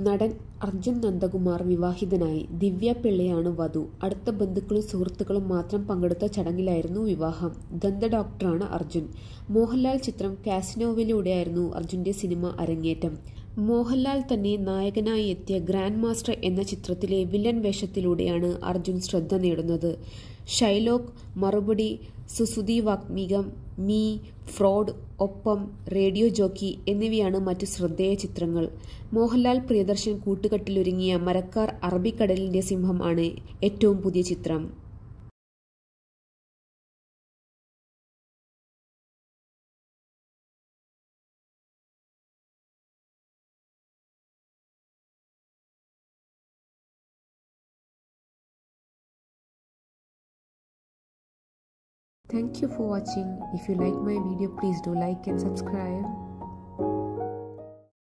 നടൻ അർജുൻ നന്ദകുമാർ വിവാഹിതനായി ദിവ്യ പിള്ളയാണ് വധു അടുത്ത ബന്ധുക്കളും സുഹൃത്തുക്കളും മാത്രം പങ്കെടുത്ത ചടങ്ങിലായിരുന്നു വിവാഹം ദന്ത ഡോക്ടറാണ് അർജുൻ മോഹൻലാൽ ചിത്രം കാസിനോവിലൂടെയായിരുന്നു അർജുന്റെ സിനിമ അരങ്ങേറ്റം മോഹൻലാൽ തന്നെ നായകനായി എത്തിയ ഗ്രാൻഡ് മാസ്റ്റർ എന്ന ചിത്രത്തിലെ വില്ലൻ വേഷത്തിലൂടെയാണ് അർജുൻ ശ്രദ്ധ നേടുന്നത് ഷൈലോക്ക് മറുപടി സുസുതി വാഗ്മികം മീ ഫ്രോഡ് ഒപ്പം റേഡിയോ ജോക്കി എന്നിവയാണ് മറ്റു ശ്രദ്ധേയ ചിത്രങ്ങൾ മോഹൻലാൽ പ്രിയദർശൻ കൂട്ടുകെട്ടിലൊരുങ്ങിയ മരക്കാർ അറബിക്കടലിന്റെ സിംഹം ആണ് ഏറ്റവും പുതിയ ചിത്രം Thank you for watching. If you like my video, please do like and subscribe.